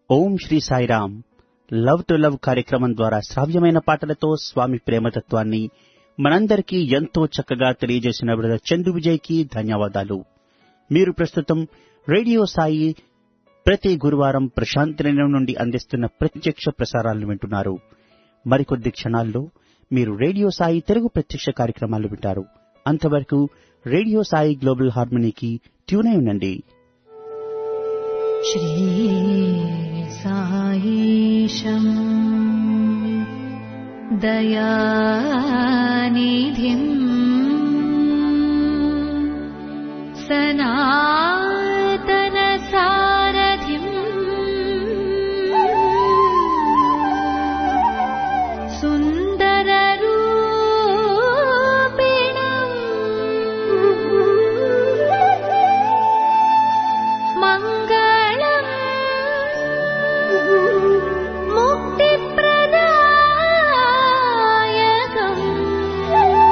Om Shri Sairam love to love కార్యక్రమం ద్వారా శ్రావ్యమైన పాటలతో స్వామి ప్రేమతత్వాన్ని మనందరికీ ఎంతో చక్కగా తెలియజేసిన బ్రదర్ చందు విజయ్కి ధన్యవాదాలు మీరు ప్రస్తుతం రేడియో సాయి ప్రతి గురువారం ప్రశాంతి నిలయం నుండి అందిస్తున్న ప్రత్యక్ష ప్రసారాలను వింటున్నారు మరికొద్ది క్షణాల్లో మీరు రేడియో సాయి తెలుగు ప్రత్యక్ష కార్యక్రమాలు వింటారు అంతవరకు రేడియో సాయి గ్లోబల్ హార్మనీకి ట్యూన్ అయి ఉండండి श्रीसायीशम् दयानिधिम् सनातनसारथिम् सुन्दररूपिणम् मङ्गलम् मुक्तिप्रदायकम्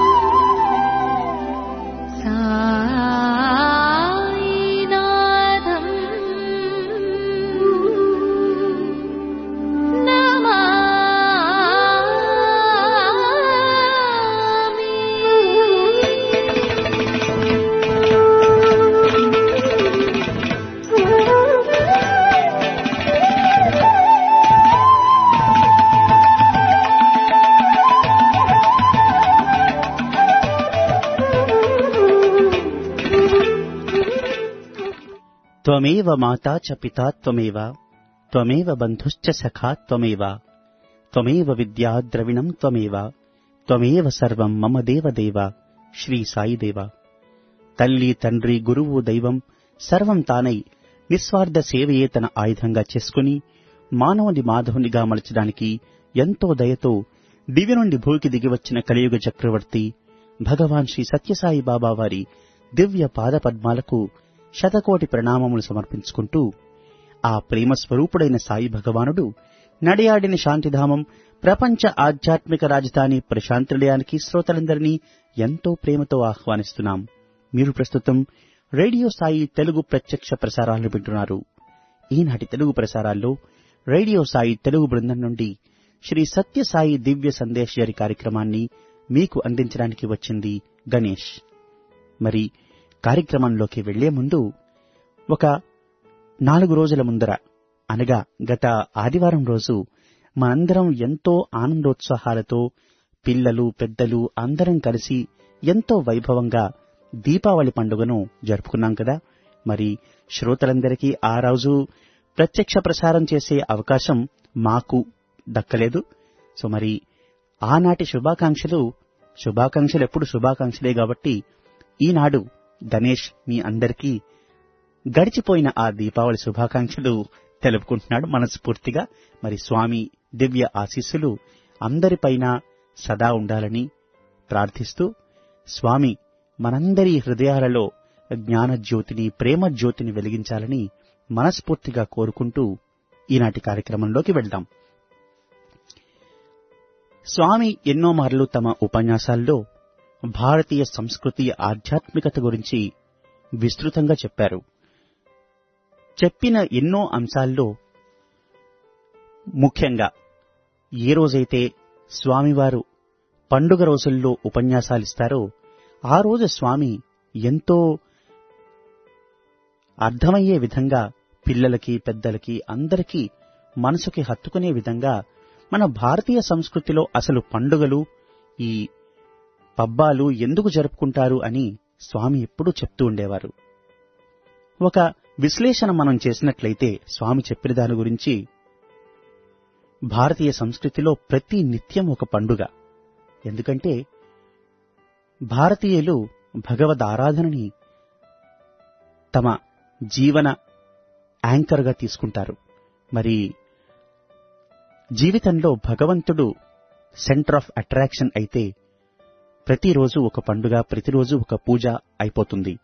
सायिनाथम् త్వమేవ మాతా చ పితా త్వమేవ త్వమేవ బంధుశ్చ సఖా త్వమేవ త్వమేవ విద్యా ద్రవిణం త్వమేవ త్వమేవ సర్వం మమ దేవదేవ శ్రీ సాయిదేవ తల్లి తండ్రి గురువు దైవం సర్వం తానై నిస్వార్థ సేవయే తన ఆయుధంగా చేసుకుని మానవుని మాధవునిగా మలచడానికి ఎంతో దయతో దివ్య నుండి భూకి దిగివచ్చిన కలియుగ చక్రవర్తి భగవాన్ శ్రీ సత్యసాయి బాబా వారి దివ్య పాద పద్మాలకు శతకోటి ప్రణామములు సమర్పించుకుంటూ ఆ ప్రేమ స్వరూపుడైన సాయి భగవానుడు నడియాడిన శాంతిధామం ప్రపంచ ఆధ్యాత్మిక రాజధాని ప్రశాంతిలయానికి శ్రోతలందరినీ ఎంతో ప్రేమతో ఆహ్వానిస్తున్నాం మీరు ప్రస్తుతం రేడియో సాయి తెలుగు ప్రత్యక్ష ప్రసారాలను వింటున్నారు ఈనాటి తెలుగు ప్రసారాల్లో రేడియో సాయి తెలుగు బృందం నుండి శ్రీ సత్యసాయి దివ్య సందేశజరి కార్యక్రమాన్ని మీకు అందించడానికి వచ్చింది గణేష్ మరి కార్యక్రమంలోకి వెళ్లే ముందు ఒక నాలుగు రోజుల ముందర అనగా గత ఆదివారం రోజు మనందరం ఎంతో ఆనందోత్సాహాలతో పిల్లలు పెద్దలు అందరం కలిసి ఎంతో వైభవంగా దీపావళి పండుగను జరుపుకున్నాం కదా మరి శ్రోతలందరికీ ఆ రోజు ప్రత్యక్ష ప్రసారం చేసే అవకాశం మాకు దక్కలేదు సో మరి ఆనాటి శుభాకాంక్షలు శుభాకాంక్షలు ఎప్పుడు శుభాకాంక్షలే కాబట్టి ఈనాడు గణేష్ మీ అందరికీ గడిచిపోయిన ఆ దీపావళి శుభాకాంక్షలు తెలుపుకుంటున్నాడు మనస్ఫూర్తిగా మరి స్వామి దివ్య ఆశీస్సులు అందరిపైన సదా ఉండాలని ప్రార్థిస్తూ స్వామి మనందరి హృదయాలలో జ్ఞాన జ్యోతిని ప్రేమ జ్యోతిని వెలిగించాలని మనస్ఫూర్తిగా కోరుకుంటూ ఈనాటి కార్యక్రమంలోకి వెళ్దాం స్వామి ఎన్నో మార్లు తమ ఉపన్యాసాల్లో భారతీయ సంస్కృతి ఆధ్యాత్మికత గురించి విస్తృతంగా చెప్పారు చెప్పిన ఎన్నో అంశాల్లో ముఖ్యంగా ఏ రోజైతే స్వామివారు పండుగ రోజుల్లో ఉపన్యాసాలిస్తారో ఆ రోజు స్వామి ఎంతో అర్థమయ్యే విధంగా పిల్లలకి పెద్దలకి అందరికీ మనసుకి హత్తుకునే విధంగా మన భారతీయ సంస్కృతిలో అసలు పండుగలు ఈ పబ్బాలు ఎందుకు జరుపుకుంటారు అని స్వామి ఎప్పుడూ చెప్తూ ఉండేవారు ఒక విశ్లేషణ మనం చేసినట్లయితే స్వామి చెప్పిన దాని గురించి భారతీయ సంస్కృతిలో ప్రతి నిత్యం ఒక పండుగ ఎందుకంటే భారతీయులు భగవద్ ఆరాధనని తమ జీవన యాంకర్గా తీసుకుంటారు మరి జీవితంలో భగవంతుడు సెంటర్ ఆఫ్ అట్రాక్షన్ అయితే ప్రతిరోజు ఒక పండుగ ప్రతిరోజు ఒక పూజ అయిపోతుంది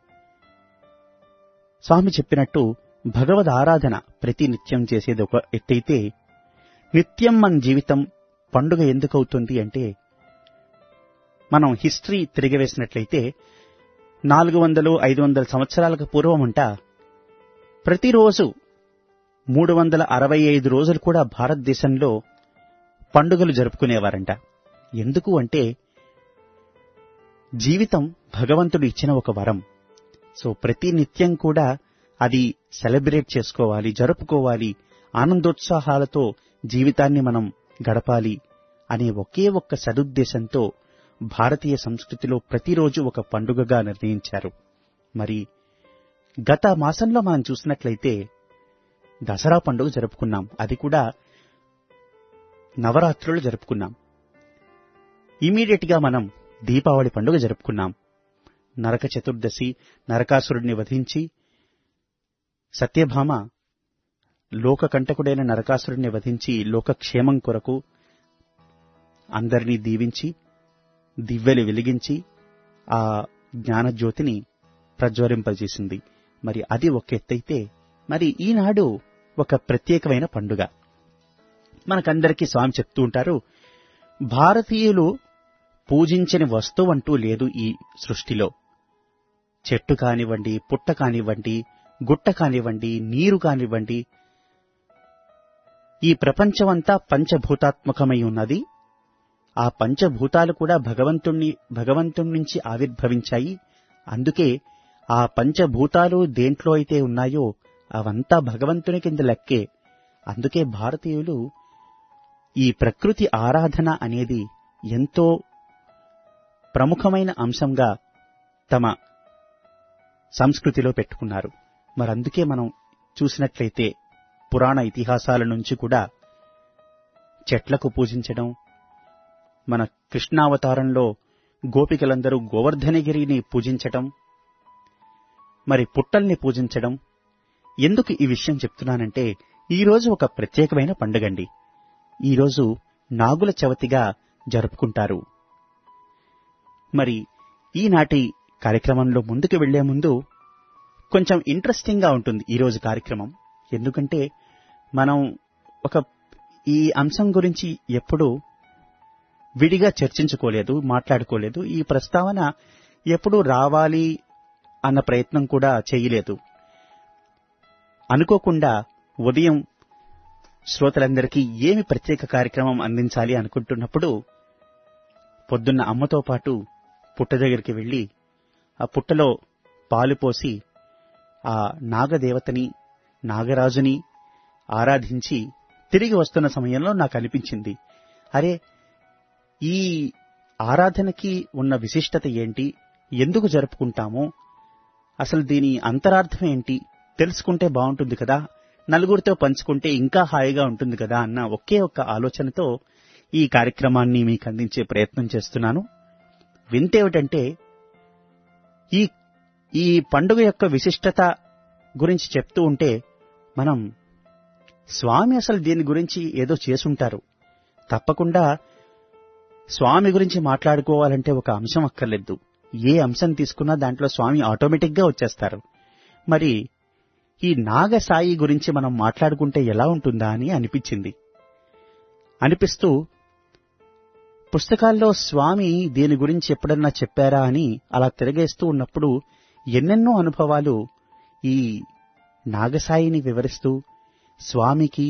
స్వామి చెప్పినట్టు భగవద్ ఆరాధన ప్రతి నిత్యం చేసేది ఒక ఎత్తైతే నిత్యం మన జీవితం పండుగ ఎందుకు అవుతుంది అంటే మనం హిస్టరీ తిరిగివేసినట్లయితే నాలుగు వందలు ఐదు వందల సంవత్సరాలకు పూర్వం అంట ప్రతిరోజు మూడు వందల అరవై ఐదు రోజులు కూడా భారతదేశంలో పండుగలు జరుపుకునేవారంట ఎందుకు అంటే జీవితం భగవంతుడు ఇచ్చిన ఒక వరం సో ప్రతి నిత్యం కూడా అది సెలబ్రేట్ చేసుకోవాలి జరుపుకోవాలి ఆనందోత్సాహాలతో జీవితాన్ని మనం గడపాలి అనే ఒకే ఒక్క సదుద్దేశంతో భారతీయ సంస్కృతిలో ప్రతిరోజు ఒక పండుగగా నిర్ణయించారు మరి గత మాసంలో మనం చూసినట్లయితే దసరా పండుగ జరుపుకున్నాం అది కూడా నవరాత్రులు జరుపుకున్నాం ఇమీడియట్ గా మనం దీపావళి పండుగ జరుపుకున్నాం నరక చతుర్దశి నరకాసురుడిని వధించి సత్యభామ లోకకంటకుడైన నరకాసురుడిని వధించి లోకక్షేమం కొరకు అందరినీ దీవించి దివ్వెలు వెలిగించి ఆ జ్ఞానజ్యోతిని ప్రజ్వరింపజేసింది మరి అది ఒక ఎత్తైతే మరి ఈనాడు ఒక ప్రత్యేకమైన పండుగ మనకందరికీ స్వామి చెప్తూ ఉంటారు భారతీయులు పూజించని వస్తువు అంటూ లేదు ఈ సృష్టిలో చెట్టు కానివ్వండి పుట్ట కానివ్వండి గుట్ట కానివ్వండి నీరు కానివ్వండి ఈ ప్రపంచమంతా పంచభూతాత్మకమై ఉన్నది ఆ పంచభూతాలు కూడా భగవంతుణ్ణి భగవంతుడి నుంచి ఆవిర్భవించాయి అందుకే ఆ పంచభూతాలు దేంట్లో అయితే ఉన్నాయో అవంతా భగవంతుని కింద లెక్కే అందుకే భారతీయులు ఈ ప్రకృతి ఆరాధన అనేది ఎంతో ప్రముఖమైన అంశంగా తమ సంస్కృతిలో పెట్టుకున్నారు మరందుకే మనం చూసినట్లయితే పురాణ ఇతిహాసాల నుంచి కూడా చెట్లకు పూజించడం మన కృష్ణావతారంలో గోపికలందరూ గోవర్ధనగిరిని పూజించటం మరి పుట్టల్ని పూజించడం ఎందుకు ఈ విషయం చెప్తున్నానంటే ఈరోజు ఒక ప్రత్యేకమైన పండుగండి ఈరోజు నాగుల చవితిగా జరుపుకుంటారు మరి ఈనాటి కార్యక్రమంలో ముందుకు వెళ్లే ముందు కొంచెం ఇంట్రెస్టింగ్ గా ఉంటుంది ఈరోజు కార్యక్రమం ఎందుకంటే మనం ఒక ఈ అంశం గురించి ఎప్పుడూ విడిగా చర్చించుకోలేదు మాట్లాడుకోలేదు ఈ ప్రస్తావన ఎప్పుడూ రావాలి అన్న ప్రయత్నం కూడా చేయలేదు అనుకోకుండా ఉదయం శ్రోతలందరికీ ఏమి ప్రత్యేక కార్యక్రమం అందించాలి అనుకుంటున్నప్పుడు పొద్దున్న అమ్మతో పాటు పుట్ట దగ్గరికి వెళ్లి ఆ పుట్టలో పాలు పోసి ఆ నాగదేవతని నాగరాజుని ఆరాధించి తిరిగి వస్తున్న సమయంలో నాకు అనిపించింది అరే ఈ ఆరాధనకి ఉన్న విశిష్టత ఏంటి ఎందుకు జరుపుకుంటాము అసలు దీని అంతరార్థం ఏంటి తెలుసుకుంటే బాగుంటుంది కదా నలుగురితో పంచుకుంటే ఇంకా హాయిగా ఉంటుంది కదా అన్న ఒకే ఒక్క ఆలోచనతో ఈ కార్యక్రమాన్ని మీకు అందించే ప్రయత్నం చేస్తున్నాను వింతేమిటంటే ఈ ఈ పండుగ యొక్క విశిష్టత గురించి చెప్తూ ఉంటే మనం స్వామి అసలు దీని గురించి ఏదో చేసుంటారు తప్పకుండా స్వామి గురించి మాట్లాడుకోవాలంటే ఒక అంశం అక్కర్లేదు ఏ అంశం తీసుకున్నా దాంట్లో స్వామి ఆటోమేటిక్ గా వచ్చేస్తారు మరి ఈ నాగసాయి గురించి మనం మాట్లాడుకుంటే ఎలా ఉంటుందా అని అనిపించింది అనిపిస్తూ పుస్తకాల్లో స్వామి దీని గురించి ఎప్పుడన్నా చెప్పారా అని అలా తిరగేస్తూ ఉన్నప్పుడు ఎన్నెన్నో అనుభవాలు ఈ నాగసాయిని వివరిస్తూ స్వామికి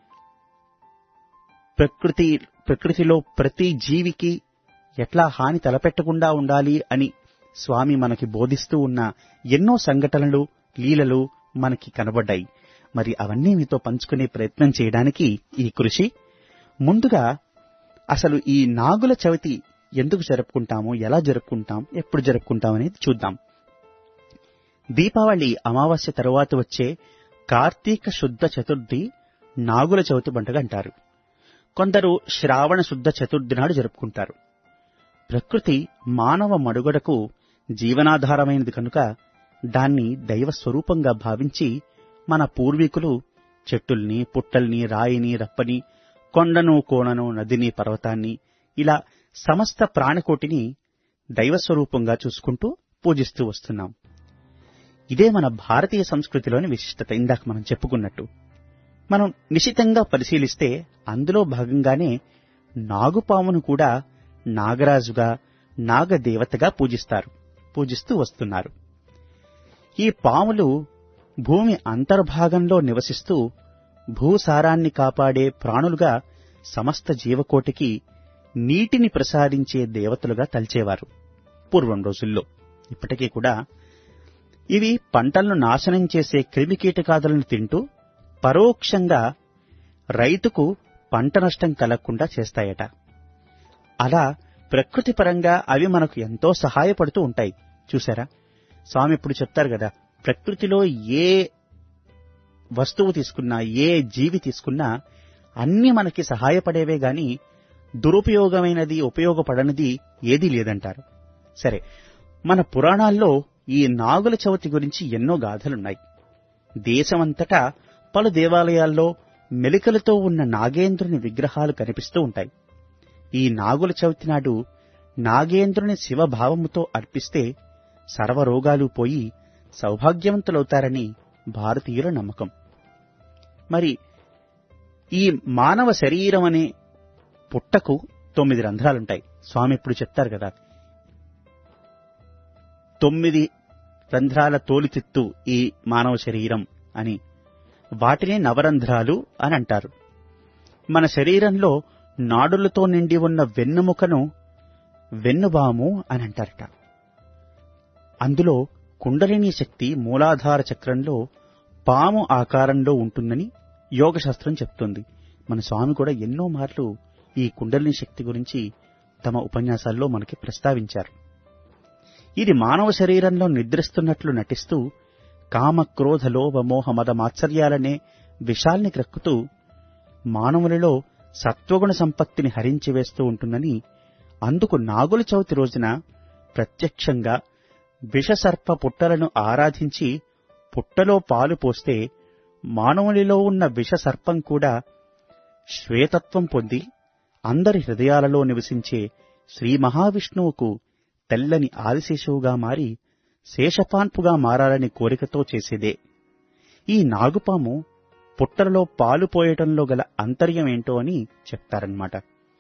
ప్రకృతి ప్రకృతిలో ప్రతి జీవికి ఎట్లా హాని తలపెట్టకుండా ఉండాలి అని స్వామి మనకి బోధిస్తూ ఉన్న ఎన్నో సంఘటనలు లీలలు మనకి కనబడ్డాయి మరి అవన్నీ మీతో పంచుకునే ప్రయత్నం చేయడానికి ఈ కృషి ముందుగా అసలు ఈ నాగుల చవితి ఎందుకు జరుపుకుంటాము ఎలా జరుపుకుంటాం ఎప్పుడు జరుపుకుంటాం అనేది చూద్దాం దీపావళి అమావాస్య తరువాత వచ్చే కార్తీక శుద్ధ చతుర్థి నాగుల చవితి పండుగ అంటారు కొందరు శ్రావణ శుద్ధ చతుర్థి నాడు జరుపుకుంటారు ప్రకృతి మానవ మడుగడకు జీవనాధారమైనది కనుక దాన్ని దైవ స్వరూపంగా భావించి మన పూర్వీకులు చెట్టుల్ని పుట్టల్ని రాయిని రప్పని కొండను కోణను నదిని పర్వతాన్ని ఇలా సమస్త ప్రాణకోటిని దైవస్వరూపంగా చూసుకుంటూ పూజిస్తూ వస్తున్నాం ఇదే మన భారతీయ సంస్కృతిలోని విశిష్టత ఇందాక మనం చెప్పుకున్నట్టు మనం నిశితంగా పరిశీలిస్తే అందులో భాగంగానే నాగుపామును కూడా నాగరాజుగా నాగదేవతగా పూజిస్తారు పూజిస్తూ వస్తున్నారు ఈ పాములు భూమి అంతర్భాగంలో నివసిస్తూ భూసారాన్ని కాపాడే ప్రాణులుగా సమస్త జీవకోటికి నీటిని ప్రసాదించే దేవతలుగా తలిచేవారు పూర్వం రోజుల్లో ఇప్పటికీ కూడా ఇవి పంటలను నాశనం చేసే క్రిమికీటకాదులను తింటూ పరోక్షంగా రైతుకు పంట నష్టం కలగకుండా చేస్తాయట అలా ప్రకృతి పరంగా అవి మనకు ఎంతో సహాయపడుతూ ఉంటాయి చూసారా స్వామి ఇప్పుడు చెప్తారు కదా ప్రకృతిలో ఏ వస్తువు తీసుకున్నా ఏ జీవి తీసుకున్నా అన్ని మనకి సహాయపడేవే గాని దురుపయోగమైనది ఉపయోగపడనిది ఏదీ లేదంటారు సరే మన పురాణాల్లో ఈ నాగుల చవితి గురించి ఎన్నో గాథలున్నాయి దేశమంతటా పలు దేవాలయాల్లో మెలికలతో ఉన్న నాగేంద్రుని విగ్రహాలు కనిపిస్తూ ఉంటాయి ఈ నాగుల చవితి నాడు నాగేంద్రుని శివభావముతో అర్పిస్తే సర్వరోగాలు పోయి సౌభాగ్యవంతులవుతారని భారతీయుల నమ్మకం మరి ఈ మానవ శరీరం అనే పుట్టకు తొమ్మిది రంధ్రాలుంటాయి స్వామి ఇప్పుడు చెప్తారు కదా తొమ్మిది రంధ్రాల తోలితిత్తు ఈ మానవ శరీరం అని వాటినే నవరంధ్రాలు అని అంటారు మన శరీరంలో నాడులతో నిండి ఉన్న వెన్నుముకను వెన్నుబాము అని అంటారట అందులో కుండలిని శక్తి మూలాధార చక్రంలో పాము ఆకారంలో ఉంటుందని యోగశాస్త్రం చెప్తుంది మన స్వామి కూడా ఎన్నో మార్లు ఈ కుండలిని శక్తి గురించి తమ ఉపన్యాసాల్లో మనకి ప్రస్తావించారు ఇది మానవ శరీరంలో నిద్రిస్తున్నట్లు నటిస్తూ కామ క్రోధ లోభ మోహ మద మాత్సర్యాలనే విషాల్ని క్రక్కుతూ మానవులలో సత్వగుణ సంపత్తిని హరించి వేస్తూ ఉంటుందని అందుకు నాగుల చవితి రోజున ప్రత్యక్షంగా విషసర్ప పుట్టలను ఆరాధించి పుట్టలో పాలు పోస్తే మానవునిలో ఉన్న విషసర్పం కూడా శ్వేతత్వం పొంది అందరి హృదయాలలో నివసించే శ్రీ మహావిష్ణువుకు తెల్లని ఆదిశేషువుగా మారి శేషపాన్పుగా మారాలని కోరికతో చేసేదే ఈ నాగుపాము పుట్టలలో పాలు పోయటంలో గల అంతర్యం ఏంటో అని చెప్తారన్నమాట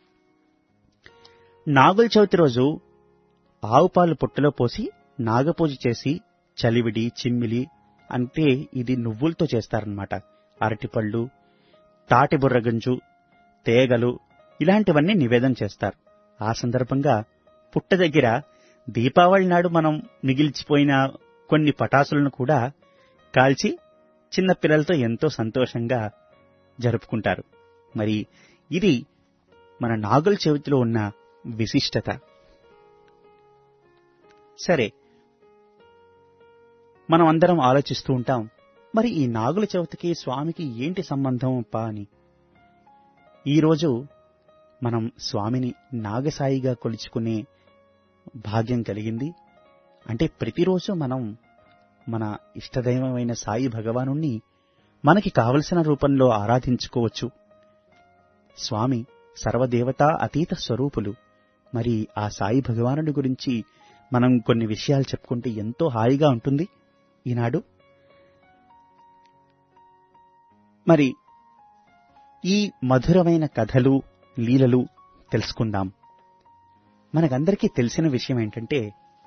నాగుల చవితి రోజు ఆవు పాలు పుట్టలో పోసి నాగపూజ చేసి చలివిడి చిమ్మిలి అంటే ఇది నువ్వులతో చేస్తారన్నమాట అరటిపళ్ళు తాటి బుర్రగంజు తేగలు ఇలాంటివన్నీ నివేదన చేస్తారు ఆ సందర్భంగా పుట్ట దగ్గర దీపావళి నాడు మనం మిగిల్చిపోయిన కొన్ని పటాసులను కూడా కాల్చి చిన్న పిల్లలతో ఎంతో సంతోషంగా జరుపుకుంటారు మరి ఇది మన నాగుల చవితిలో ఉన్న విశిష్టత సరే మనం అందరం ఆలోచిస్తూ ఉంటాం మరి ఈ నాగుల చవితికి స్వామికి ఏంటి సంబంధం పా అని ఈరోజు మనం స్వామిని నాగసాయిగా కొలుచుకునే భాగ్యం కలిగింది అంటే ప్రతిరోజు మనం మన ఇష్టదైవమైన సాయి భగవాను మనకి కావలసిన రూపంలో ఆరాధించుకోవచ్చు స్వామి సర్వదేవతా అతీత స్వరూపులు మరి ఆ సాయి భగవానుడి గురించి మనం కొన్ని విషయాలు చెప్పుకుంటే ఎంతో హాయిగా ఉంటుంది ఈనాడు మరి ఈ మధురమైన కథలు లీలలు తెలుసుకుందాం మనకందరికీ తెలిసిన విషయం ఏంటంటే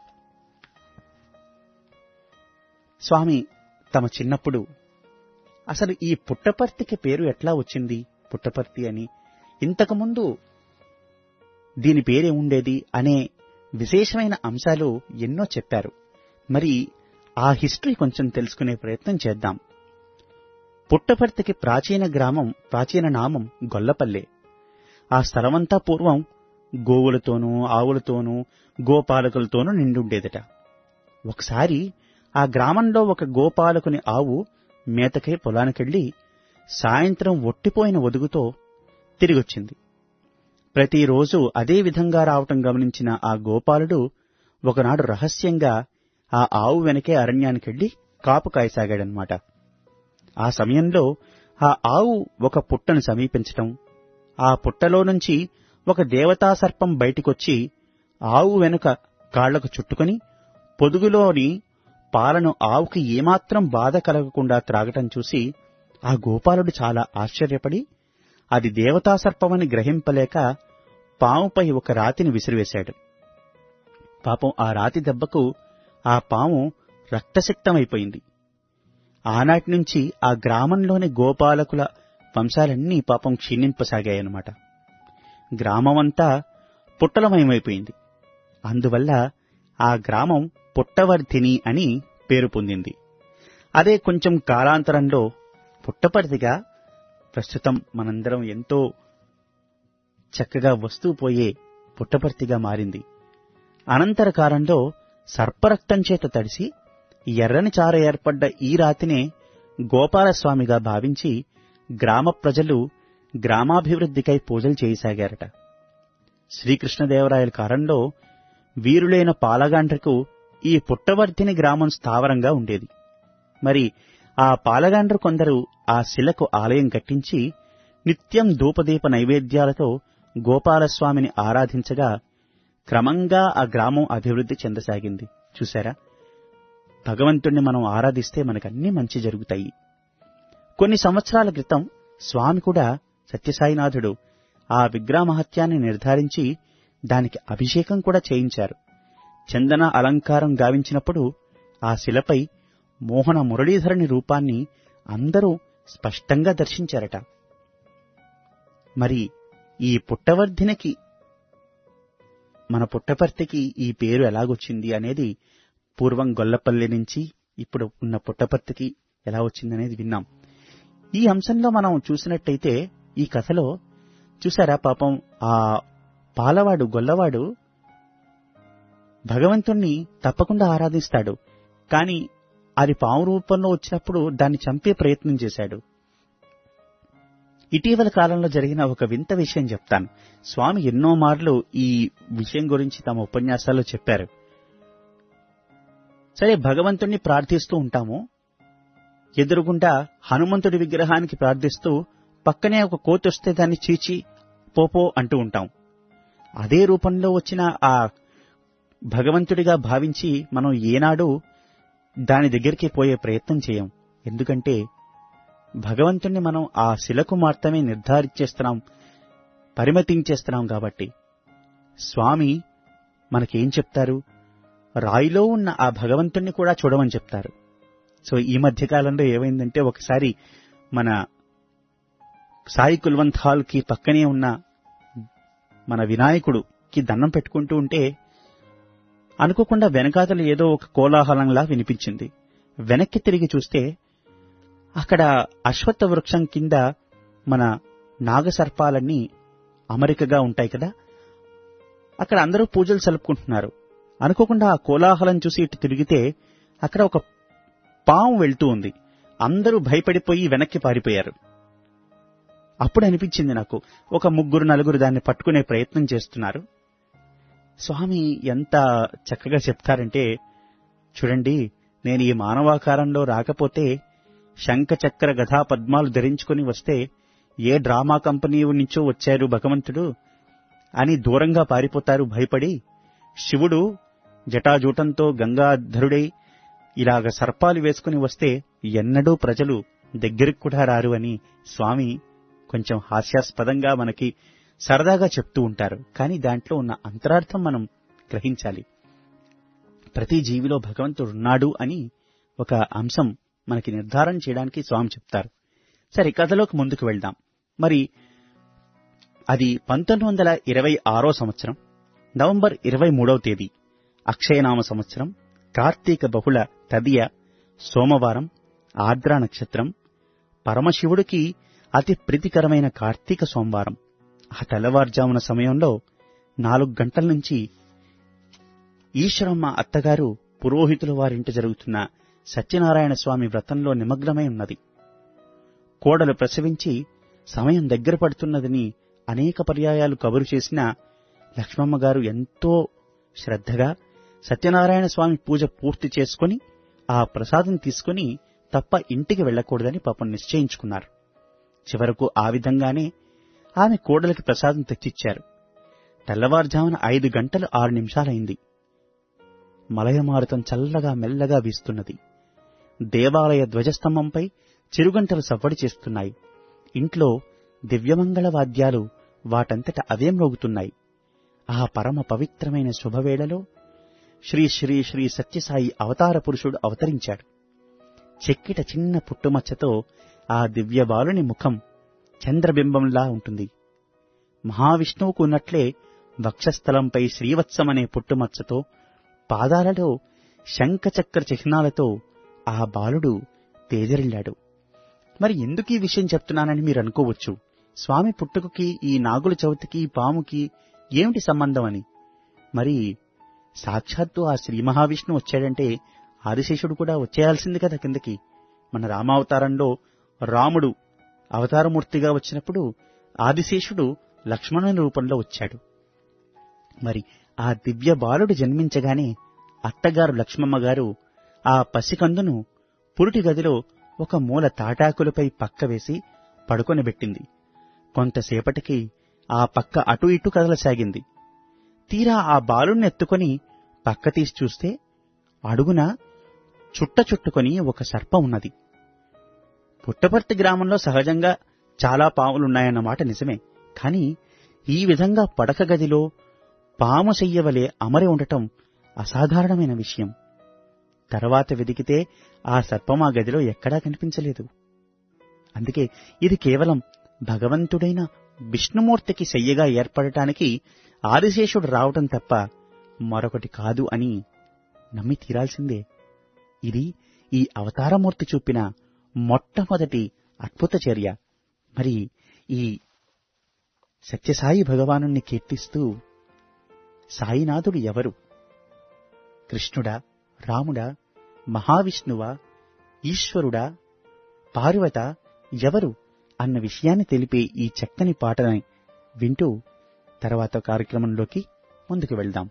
స్వామి తమ చిన్నప్పుడు అసలు ఈ పుట్టపర్తికి పేరు ఎట్లా వచ్చింది పుట్టపర్తి అని ఇంతకుముందు దీని పేరే ఉండేది అనే విశేషమైన అంశాలు ఎన్నో చెప్పారు మరి ఆ హిస్టరీ కొంచెం తెలుసుకునే ప్రయత్నం చేద్దాం పుట్టపర్తికి ప్రాచీన గ్రామం ప్రాచీన నామం గొల్లపల్లె ఆ స్థలమంతా పూర్వం గోవులతోనూ ఆవులతోనూ గోపాలకులతోనూ నిండుండేదట ఒకసారి ఆ గ్రామంలో ఒక గోపాలకుని ఆవు మేతకై పొలానికెళ్లి సాయంత్రం ఒట్టిపోయిన ఒదుగుతో తిరిగొచ్చింది ప్రతిరోజు అదే విధంగా రావటం గమనించిన ఆ గోపాలుడు ఒకనాడు రహస్యంగా ఆ ఆవు వెనకే అరణ్యానికెళ్లి కాపు కాయసాగాడనమాట ఆ సమయంలో ఆ ఆవు ఒక పుట్టను సమీపించటం ఆ పుట్టలో నుంచి ఒక దేవతా సర్పం బయటికొచ్చి ఆవు వెనుక కాళ్లకు చుట్టుకొని పొదుగులోని పాలను ఆవుకి ఏమాత్రం బాధ కలగకుండా త్రాగటం చూసి ఆ గోపాలుడు చాలా ఆశ్చర్యపడి అది దేవతా సర్పమని గ్రహింపలేక పాముపై ఒక రాతిని విసిరివేశాడు పాపం ఆ రాతి దెబ్బకు ఆ పాము రక్తసిక్తమైపోయింది ఆనాటి నుంచి ఆ గ్రామంలోని గోపాలకుల వంశాలన్నీ పాపం క్షీణింపసాగాయన్నమాట గ్రామమంతా పుట్టలమయమైపోయింది అందువల్ల ఆ గ్రామం పుట్టవర్ధిని అని పేరు పొందింది అదే కొంచెం కాలాంతరంలో పుట్టపర్తిగా ప్రస్తుతం మనందరం ఎంతో చక్కగా వస్తూ పోయే పుట్టపర్తిగా మారింది అనంతర కాలంలో సర్పరక్తం చేత తడిసి ఎర్రని చార ఏర్పడ్డ ఈ రాతినే గోపాలస్వామిగా భావించి గ్రామ ప్రజలు గ్రామాభివృద్ధికై పూజలు చేయసాగారట శ్రీకృష్ణదేవరాయల కాలంలో వీరులైన పాలగాండ్రకు ఈ పుట్టవర్తిని గ్రామం స్థావరంగా ఉండేది మరి ఆ పాలగాండ్రు కొందరు ఆ శిలకు ఆలయం కట్టించి నిత్యం ధూపదీప నైవేద్యాలతో గోపాలస్వామిని ఆరాధించగా క్రమంగా ఆ గ్రామం అభివృద్ధి చెందసాగింది చూశారా భగవంతుణ్ణి మనం ఆరాధిస్తే మనకన్నీ మంచి జరుగుతాయి కొన్ని సంవత్సరాల క్రితం స్వామి కూడా సత్యసాయినాథుడు ఆ విగ్రహ మహత్యాన్ని నిర్ధారించి దానికి అభిషేకం కూడా చేయించారు చందన అలంకారం గావించినప్పుడు ఆ శిలపై మోహన మురళీధరుని రూపాన్ని అందరూ స్పష్టంగా దర్శించారట మరి ఈ పుట్టవర్ధినికి మన పుట్టపర్తికి ఈ పేరు ఎలాగొచ్చింది అనేది పూర్వం గొల్లపల్లి నుంచి ఇప్పుడు ఉన్న పుట్టపర్తికి ఎలా వచ్చింది అనేది విన్నాం ఈ అంశంలో మనం చూసినట్టయితే ఈ కథలో చూసారా పాపం ఆ పాలవాడు గొల్లవాడు భగవంతుణ్ణి తప్పకుండా ఆరాధిస్తాడు కాని అది పాము రూపంలో వచ్చినప్పుడు దాన్ని చంపే ప్రయత్నం చేశాడు ఇటీవల కాలంలో జరిగిన ఒక వింత విషయం చెప్తాను స్వామి ఎన్నో మార్లు ఈ విషయం గురించి తమ ఉపన్యాసాల్లో చెప్పారు సరే భగవంతుణ్ణి ప్రార్థిస్తూ ఉంటాము ఎదురుగుండా హనుమంతుడి విగ్రహానికి ప్రార్థిస్తూ పక్కనే ఒక కోతి వస్తే దాన్ని చీచి పోపో అంటూ ఉంటాం అదే రూపంలో వచ్చిన ఆ భగవంతుడిగా భావించి మనం ఏనాడు దాని దగ్గరికి పోయే ప్రయత్నం చేయం ఎందుకంటే భగవంతుణ్ణి మనం ఆ శిలకు మాత్రమే నిర్ధారించేస్తున్నాం పరిమితించేస్తున్నాం కాబట్టి స్వామి మనకేం చెప్తారు రాయిలో ఉన్న ఆ భగవంతుణ్ణి కూడా చూడమని చెప్తారు సో ఈ మధ్య కాలంలో ఏమైందంటే ఒకసారి మన సాయి కుల్వంత్ హాల్ కి పక్కనే ఉన్న మన వినాయకుడుకి దండం పెట్టుకుంటూ ఉంటే అనుకోకుండా వెనకాతలు ఏదో ఒక కోలాహలంలా వినిపించింది వెనక్కి తిరిగి చూస్తే అక్కడ అశ్వత్థ వృక్షం కింద మన నాగసర్పాలన్నీ అమరికగా ఉంటాయి కదా అక్కడ అందరూ పూజలు సలుపుకుంటున్నారు అనుకోకుండా ఆ కోలాహలం చూసి ఇటు తిరిగితే అక్కడ ఒక పాము వెళ్తూ ఉంది అందరూ భయపడిపోయి వెనక్కి పారిపోయారు అప్పుడు అనిపించింది నాకు ఒక ముగ్గురు నలుగురు దాన్ని పట్టుకునే ప్రయత్నం చేస్తున్నారు స్వామి ఎంత చక్కగా చెప్తారంటే చూడండి నేను ఈ మానవాకారంలో రాకపోతే శంఖ చక్ర గధా పద్మాలు ధరించుకుని వస్తే ఏ డ్రామా కంపెనీ నుంచో వచ్చారు భగవంతుడు అని దూరంగా పారిపోతారు భయపడి శివుడు జటాజూటంతో గంగాధరుడై ఇలాగ సర్పాలు వేసుకుని వస్తే ఎన్నడూ ప్రజలు దగ్గరికి కూడా రారు అని స్వామి కొంచెం హాస్యాస్పదంగా మనకి సరదాగా చెప్తూ ఉంటారు కానీ దాంట్లో ఉన్న అంతరార్థం మనం గ్రహించాలి ప్రతి జీవిలో భగవంతుడు ఉన్నాడు అని ఒక అంశం మనకి నిర్ధారణ చేయడానికి స్వామి చెప్తారు సరే కథలోకి ముందుకు వెళ్దాం మరి అది పంతొమ్మిది వందల ఇరవై ఆరో సంవత్సరం నవంబర్ ఇరవై మూడవ తేదీ అక్షయనామ సంవత్సరం కార్తీక బహుళ తదియ సోమవారం ఆర్ద్ర నక్షత్రం పరమశివుడికి అతి ప్రీతికరమైన కార్తీక సోమవారం ఆ తెల్లవారుజామున సమయంలో నాలుగు గంటల నుంచి ఈశ్వరమ్మ అత్తగారు పురోహితుల వారింట జరుగుతున్న సత్యనారాయణ స్వామి వ్రతంలో నిమగ్నమై ఉన్నది కోడలు ప్రసవించి సమయం దగ్గర పడుతున్నదని అనేక పర్యాయాలు కబురు చేసిన లక్ష్మమ్మ గారు ఎంతో శ్రద్ధగా సత్యనారాయణ స్వామి పూజ పూర్తి చేసుకుని ఆ ప్రసాదం తీసుకుని తప్ప ఇంటికి వెళ్లకూడదని పాపం నిశ్చయించుకున్నారు చివరకు ఆ విధంగానే ఆమె కోడలికి ప్రసాదం తెచ్చిచ్చారు తెల్లవారుజామున ఐదు గంటలు ఆరు నిమిషాలైంది మలయమారుతం చల్లగా మెల్లగా వీస్తున్నది దేవాలయ ధ్వజస్తంభంపై చిరుగంటలు సవ్వడి చేస్తున్నాయి ఇంట్లో దివ్యమంగళ వాద్యాలు వాటంతట అవే మ్రోగుతున్నాయి ఆ పరమ పవిత్రమైన శుభవేళలో శ్రీ శ్రీ శ్రీ సత్యసాయి అవతార పురుషుడు అవతరించాడు చెక్కిట చిన్న పుట్టుమచ్చతో ఆ దివ్య బాలుని ముఖం చంద్రబింబంలా ఉంటుంది మహావిష్ణువుకు ఉన్నట్లే వక్షస్థలంపై శ్రీవత్సమనే పుట్టుమచ్చతో పాదాలలో శంఖచక్ర చిహ్నాలతో ఆ బాలుడు తేజరిల్లాడు మరి ఎందుకు ఈ విషయం చెప్తున్నానని మీరు అనుకోవచ్చు స్వామి పుట్టుకకి ఈ నాగుల చవితికి పాముకి ఏమిటి సంబంధం అని మరి సాక్షాత్తు ఆ శ్రీ మహావిష్ణువు వచ్చాడంటే ఆదిశేషుడు కూడా వచ్చేయాల్సింది కదా కిందకి మన రామావతారంలో రాముడు అవతారమూర్తిగా వచ్చినప్పుడు ఆదిశేషుడు లక్ష్మణుని రూపంలో వచ్చాడు మరి ఆ దివ్య బాలుడు జన్మించగానే అత్తగారు లక్ష్మమ్మ గారు ఆ పసికందును పురుటి గదిలో ఒక మూల తాటాకులపై పక్క వేసి పడుకొనబెట్టింది కొంతసేపటికి ఆ పక్క అటు ఇటు కదలసాగింది తీరా ఆ బాలుణ్ణి ఎత్తుకొని పక్క తీసి చూస్తే అడుగున చుట్ట చుట్టుకొని ఒక సర్పం ఉన్నది పుట్టపర్తి గ్రామంలో సహజంగా చాలా పాములున్నాయన్నమాట నిజమే కాని ఈ విధంగా పడక గదిలో పాము చెయ్యవలే అమరి ఉండటం అసాధారణమైన విషయం తర్వాత వెదికితే ఆ సర్పం ఆ గదిలో ఎక్కడా కనిపించలేదు అందుకే ఇది కేవలం భగవంతుడైన విష్ణుమూర్తికి శయ్యగా ఏర్పడటానికి ఆదిశేషుడు రావటం తప్ప మరొకటి కాదు అని నమ్మి తీరాల్సిందే ఇది ఈ అవతారమూర్తి చూపిన మొట్టమొదటి అద్భుత చర్య మరి ఈ సత్యసాయి భగవానుణ్ణి కీర్తిస్తూ సాయినాథుడు ఎవరు కృష్ణుడా రాముడా మహావిష్ణువా ఈశ్వరుడా పార్వత ఎవరు అన్న విషయాన్ని తెలిపే ఈ చక్కని పాటని వింటూ తర్వాత కార్యక్రమంలోకి ముందుకు వెళ్దాం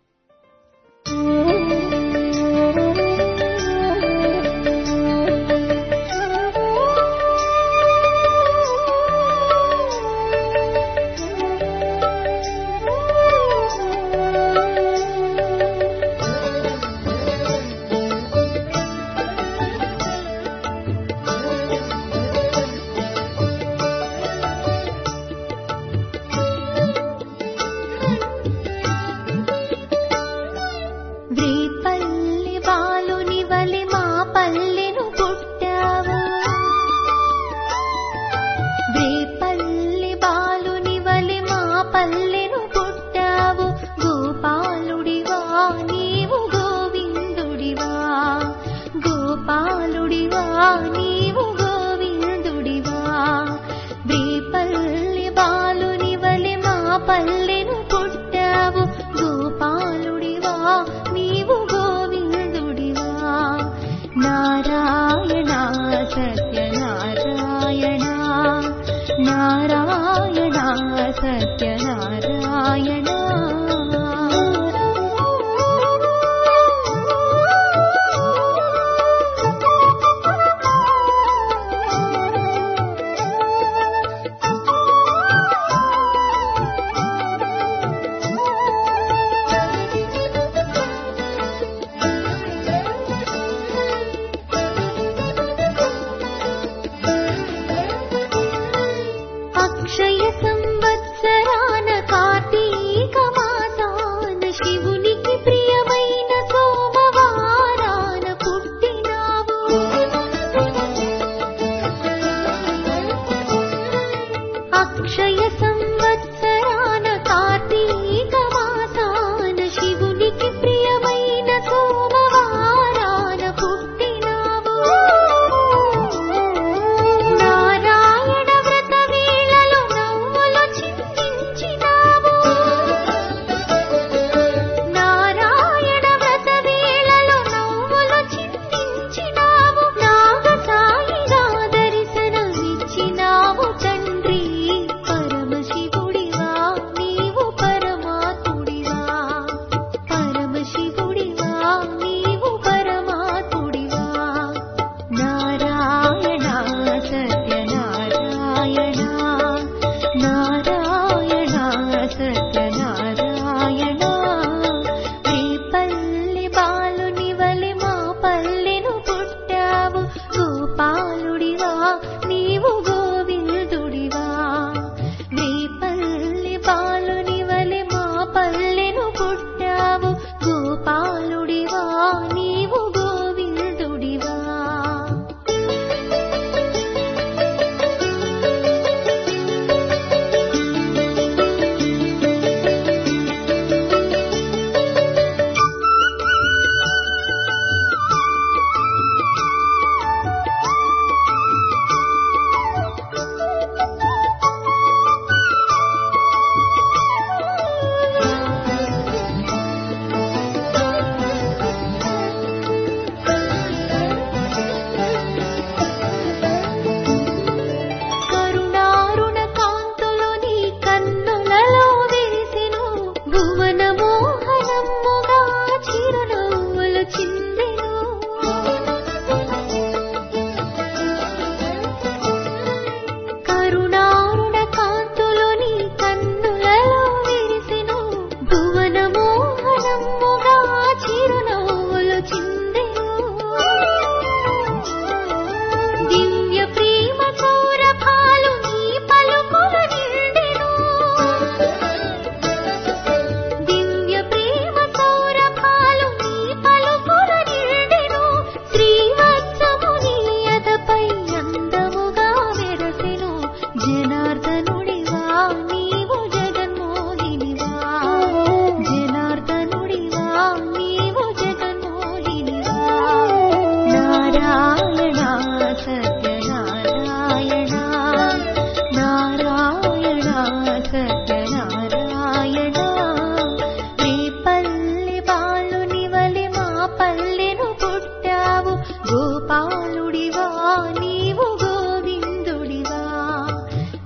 వ్రీపల్లి బాలుని వలి మా పల్లెను పుట్టావు వ్రీపల్లి బాలుని వలి మా పల్లెను పుట్టావు గోపాలుడివా నీవు గోవిందుడివా గోపాలుడివా నీవు గోవిందుడివా వ్రీపల్లి బాలుని వలి మా పల్లెను పుట్టావు గోపాలుడివా నీవు గోవిందుడివా నారాయణ సత్యనారాయణ నారాయణ సత్యనారాయణ అక్షయ సంవత్సరాన కార్తీక మాసాన శివునికి ప్రియమైన సోమవారాన పుట్టినావు అక్షయ సంవత్సరాన కార్తీక మాసాన శివునికి ప్రియమైన సోమవారాన పుట్టినావు నారాయణ వ్రత వేళలో నవ్వులు చిందించినావు నారాయణ వ్రత వేళలో నవ్వులు చిందించినావు నాగసాయిగా దర్శనమిచ్చినావు తండ్రి పరమశివుడివా నీవు పరమాత్ముడివా పరమశివుడివా నీవు పరమాత్ముడివా నారాయణ సత్యనారాయణ నారాయణ సత్యనారాయణ రేపల్లి బాలుని వలి మా పల్లెను పుట్టావు గోపాలుడివా నీవు గోవిందుడివా రేపల్లి బాలుని వలి మా పల్లెను పుట్టావు గోపాలుడివా నీవు గోవిందుడివా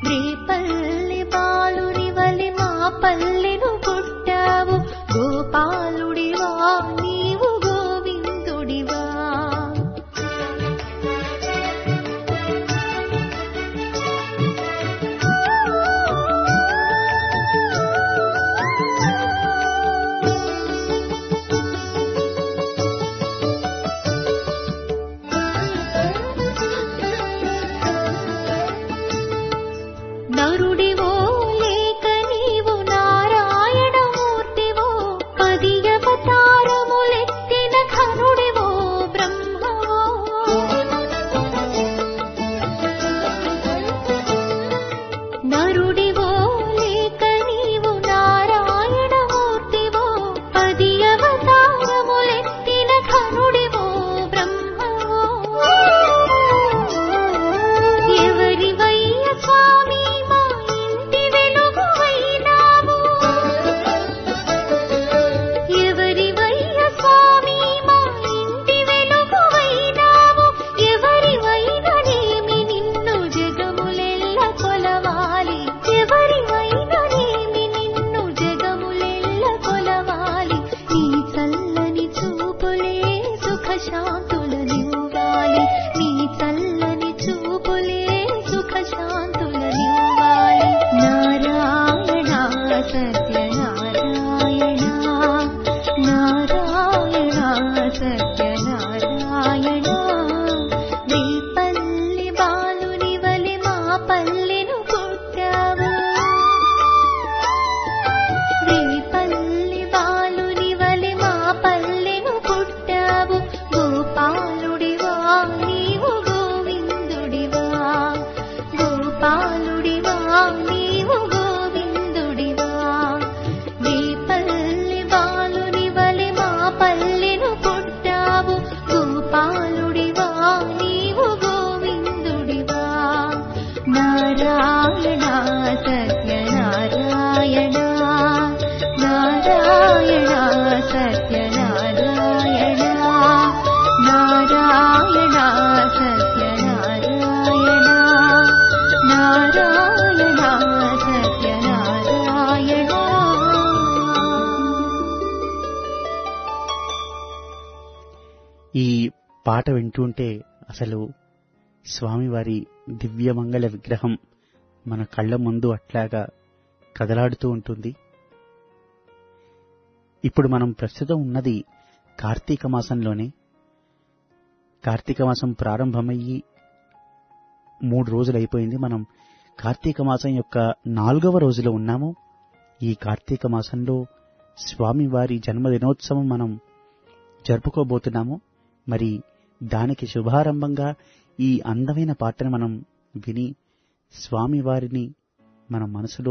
రేపల్లి బాలుని వలి మా పల్లెను పుట్టావు గోపాలుడివా నీవు గోవిందుడివా నరుడివో లేక నీవు నారాయణమూర్తివో పది అవతారములెత్తిన ఘనుడివో బ్రహ్మవో నరుడివో లేక నీవు నారాయణమూర్తివో పది అవతారములెత్తిన ఘనుడివో బ్రహ్మవో ఎవరివయ్య స్వామి మా ఇంటి వెలుగువైనావు ఎవరివయ్య స్వామి మా ఇంటి వెలుగువైనావు ఎవరివైననేమి నిన్ను జగములెల్ల కొలవాలి ఎవరివైననేమి నిన్ను జగములెల్ల కొలవాలి నీ చల్లని చూపులే సుఖ శాంతులనివ్వాలి నీ చల్లని చూపులే సుఖ శాంతులనివ్వాలి నారాయణ సత్యనారాయణ నారాయణ సత్యనారాయణ రేపల్లి బాలుని వలి మా పల్లెను పుట్టావు రేపల్లి బాలుని వలి మా పల్లెను పుట్టావు గోపాలుడివా నీవు గోవిందుడివా గోపాలుడివా నీవు గోవిందుడివా రేపల్లి బాలుని వలి మా పల్లెను పుట్టావు గోపాలుడివా నీవు గోవిందుడివా నారాయణ సత్యనారాయణ నారాయణ సత్యనారాయణ నారాయణ సత్యనారాయణ నారాయణ సత్యనారాయణ ఈ పాట వింటుంటే అసలు స్వామివారి దివ్యమంగళ విగ్రహం మన కళ్ళ ముందు అట్లాగా కదలాడుతూ ఉంటుంది ఇప్పుడు మనం ప్రస్తుతం ఉన్నది కార్తీక మాసంలోనే కార్తీక మాసం ప్రారంభమయ్యి మూడు రోజులు అయిపోయింది మనం కార్తీక మాసం యొక్క నాలుగవ రోజులో ఉన్నాము ఈ కార్తీక మాసంలో స్వామివారి జన్మదినోత్సవం మనం జరుపుకోబోతున్నాము మరి దానికి శుభారంభంగా ఈ అందమైన పాటను మనం విని స్వామివారిని మన మనసులో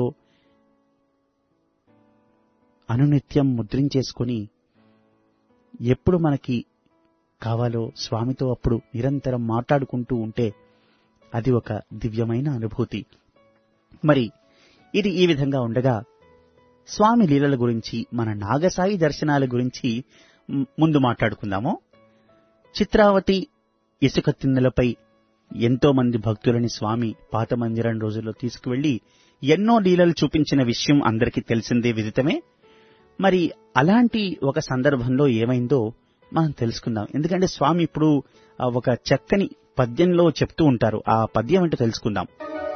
అనునిత్యం ముద్రించేసుకొని ఎప్పుడు మనకి కావాలో స్వామితో అప్పుడు నిరంతరం మాట్లాడుకుంటూ ఉంటే అది ఒక దివ్యమైన అనుభూతి మరి ఇది ఈ విధంగా ఉండగా స్వామి లీలల గురించి మన నాగసాయి దర్శనాల గురించి మ్, ముందు మాట్లాడుకుందాము చిత్రావతి ఇసుక తిన్నెలపై ఎంతో మంది భక్తులని స్వామి పాత మందిరం రోజుల్లో తీసుకువెళ్లి ఎన్నో లీలలు చూపించిన విషయం అందరికీ తెలిసిందే విదితమే మరి అలాంటి ఒక సందర్భంలో ఏమైందో మనం తెలుసుకుందాం ఎందుకంటే స్వామి ఇప్పుడు ఆ ఒక చక్కని పద్యంలో చెప్తూ ఉంటారు ఆ పద్యం ఏంటో తెలుసుకుందాం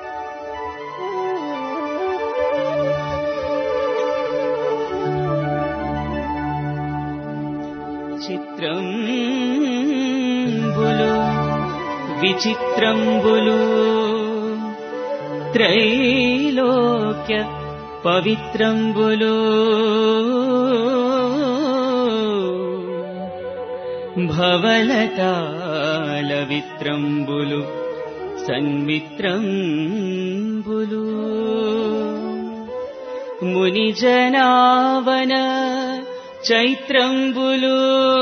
చిత్రంబులు విచిత్రంబులు త్రైలోక్య పవిత్రంబులు భవలకాల విత్రంబులు సన్మిత్రంబులు మునిజనావన చైత్రంబులు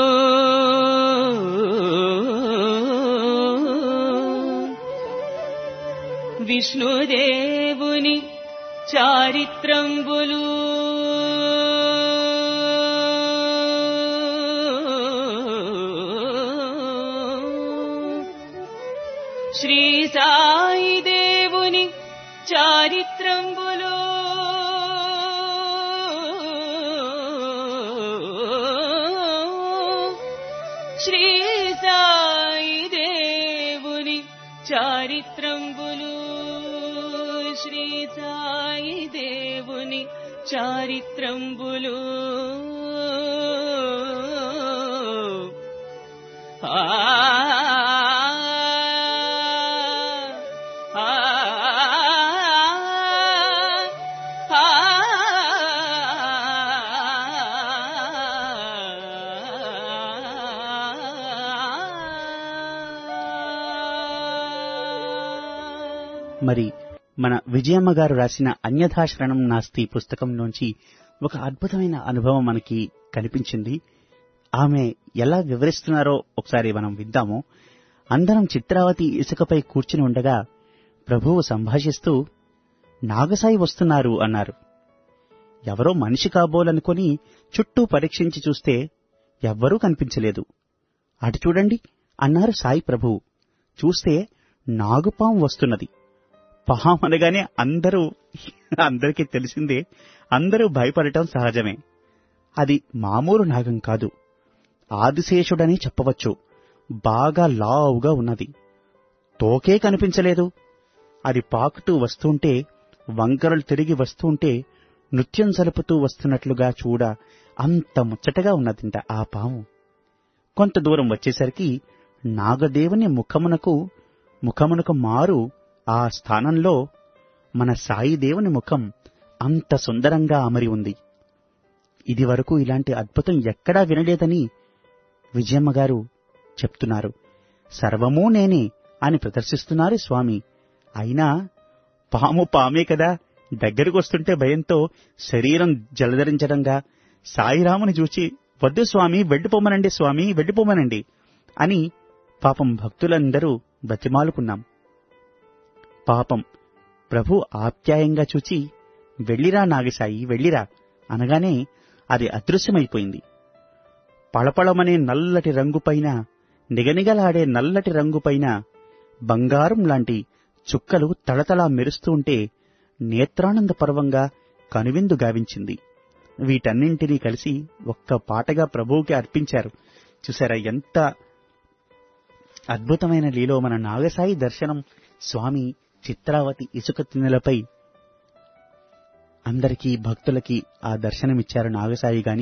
విష్ణుదేవుని చారిత్రంబులు శ్రీ సాయి దేవుని చారిత్రంబులు శ్రీ సాయి దేవుని చారిత్రంబులు శ్రీ సాయి దేవుని చారిత్రంబులు ఆ ఆ మరి మన విజయమ్మ గారు రాసిన అన్యథాశరణం నాస్తి పుస్తకం నుంచి ఒక అద్భుతమైన అనుభవం మనకి కనిపించింది ఆమె ఎలా వివరిస్తున్నారో ఒకసారి మనం విద్దాము అందరం చిత్రావతి ఇసుకపై కూర్చుని ఉండగా ప్రభువు సంభాషిస్తూ నాగసాయి వస్తున్నారు అన్నారు ఎవరో మనిషి కాబోలనుకొని చుట్టూ పరీక్షించి చూస్తే ఎవ్వరూ కనిపించలేదు అటు చూడండి అన్నారు సాయి ప్రభువు చూస్తే నాగుపాం వస్తున్నది పాము అనగానే అందరూ అందరికీ తెలిసిందే అందరూ భయపడటం సహజమే అది మామూలు నాగం కాదు ఆదిశేషుడని చెప్పవచ్చు బాగా లావుగా ఉన్నది తోకే కనిపించలేదు అది పాకుతూ వస్తుంటే వంకరలు తిరిగి వస్తుంటే నృత్యం సలుపుతూ వస్తున్నట్లుగా చూడ అంత ముచ్చటగా ఉన్నదింట ఆ పాము కొంత దూరం వచ్చేసరికి నాగదేవుని ముఖమునకు ముఖమునకు మారు ఆ స్థానంలో మన సాయి దేవుని ముఖం అంత సుందరంగా అమరి ఉంది ఇది వరకు ఇలాంటి అద్భుతం ఎక్కడా వినలేదని విజయమ్మ గారు చెప్తున్నారు సర్వమూ నేనే అని ప్రదర్శిస్తున్నారు స్వామి అయినా పాము పామే కదా దగ్గరకు వస్తుంటే భయంతో శరీరం జలధరించడంగా సాయిరాముని చూచి వద్దు స్వామి వెళ్ళిపోమనండి స్వామి వెళ్ళిపోమనండి అని పాపం భక్తులందరూ బతిమాలుకున్నాం పాపం ప్రభు ఆప్యాయంగా చూచి వెళ్ళిరా నాగసాయి వెళ్ళిరా అనగానే అది అదృశ్యమైపోయింది పళపళమనే నల్లటి రంగుపైన నిగనిగలాడే నల్లటి రంగుపైన బంగారం లాంటి చుక్కలు తళతళా మెరుస్తూ ఉంటే నేత్రానంద పర్వంగా కనువిందు గావించింది వీటన్నింటినీ కలిసి ఒక్క పాటగా ప్రభువుకి అర్పించారు చూసారా ఎంత అద్భుతమైన లీలో మన నాగసాయి దర్శనం స్వామి చిత్రావతి ఇసుక తిన్నెలపై అందరికీ భక్తులకి ఆ దర్శనమిచ్చారు నాగసాయి గాని